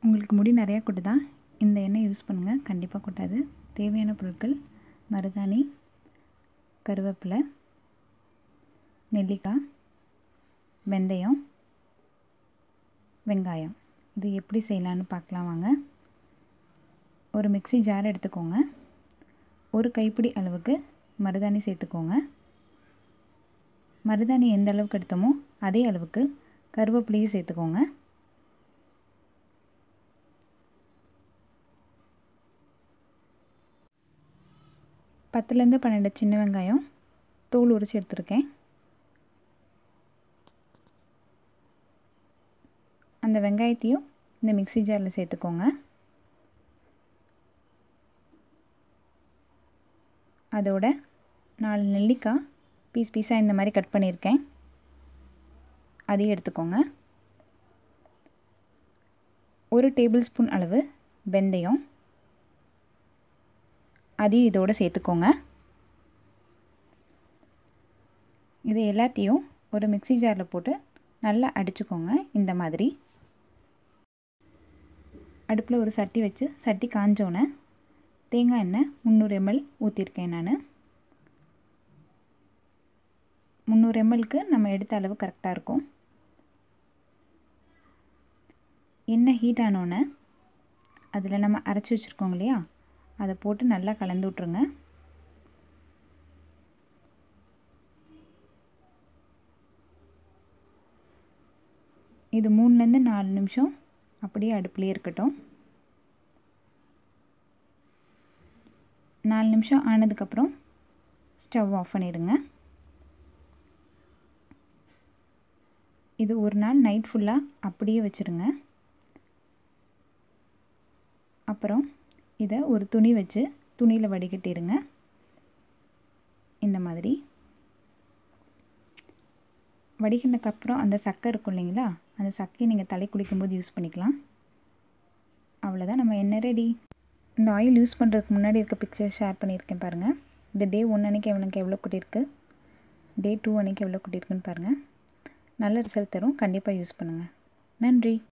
உங்களுக்கு முடி நிறையா கொட்டுதா இந்த எண்ணெய் யூஸ் பண்ணுங்கள் கண்டிப்பாக கொட்டாது தேவையான பொருட்கள் மருதாணி கருவேப்பிலை நெல்லிக்காய் வெந்தயம் வெங்காயம் இது எப்படி செய்யலான்னு பார்க்கலாம் வாங்க ஒரு மிக்ஸி ஜார் எடுத்துக்கோங்க ஒரு கைப்பிடி அளவுக்கு மருதாணி சேர்த்துக்கோங்க மருதாணி எந்த அளவுக்கு எடுத்தோமோ அதே அளவுக்கு கருவேப்பிலையும் சேர்த்துக்கோங்க பத்துலேருந்து பன்னெண்டு சின்ன வெங்காயம் தோல் உரித்து எடுத்துருக்கேன் அந்த வெங்காயத்தையும் இந்த மிக்ஸி ஜாரில் சேர்த்துக்கோங்க அதோட நாலு நெல்லிக்காய் பீஸ் பீஸாக இந்த மாதிரி கட் பண்ணியிருக்கேன் அதையும் எடுத்துக்கோங்க ஒரு டேபிள் ஸ்பூன் அளவு வெந்தயம் அதையும் இதோடு சேர்த்துக்கோங்க இது எல்லாத்தையும் ஒரு மிக்ஸி ஜாரில் போட்டு நல்லா அடிச்சுக்கோங்க இந்த மாதிரி அடுப்பில் ஒரு சட்டி வச்சு சட்டி காஞ்சோன்னே தேங்காய் எண்ணெய் முந்நூறு எம்எல் ஊற்றிருக்கேன் நான் முந்நூறு எம்எல்க்கு நம்ம எடுத்த அளவு கரெக்டாக இருக்கும் எண்ணெய் ஹீட் ஆனோன்னே அதில் நம்ம அரைச்சி வச்சுருக்கோங்க இல்லையா அதை போட்டு நல்லா கலந்து விட்ருங்க இது மூணுலேருந்து நாலு நிமிஷம் அப்படியே அடுப்புலேயே இருக்கட்டும் நாலு நிமிஷம் ஆனதுக்கப்புறம் ஸ்டவ் ஆஃப் பண்ணிடுங்க இது ஒரு நாள் நைட் ஃபுல்லாக அப்படியே வச்சுருங்க அப்புறம் இதை ஒரு துணி வச்சு துணியில் வடிகட்டிடுங்க இந்த மாதிரி வடிகட்டினக்கப்புறம் அந்த சக்கை இருக்கும் இல்லைங்களா அந்த சக்கையை நீங்கள் தலை குளிக்கும்போது யூஸ் பண்ணிக்கலாம் அவ்வளோதான் நம்ம என்ன ரெடி இந்த ஆயில் யூஸ் பண்ணுறதுக்கு முன்னாடி இருக்க பிக்சர் ஷேர் பண்ணியிருக்கேன் பாருங்கள் இந்த டே ஒன் அன்றைக்கி எவ்வளோக்கு எவ்வளோ கூட்டியிருக்கு டே டூ அன்றைக்கி எவ்வளோ கூட்டியிருக்குன்னு பாருங்கள் நல்ல ரிசல்ட் தரும் கண்டிப்பாக யூஸ் பண்ணுங்கள் நன்றி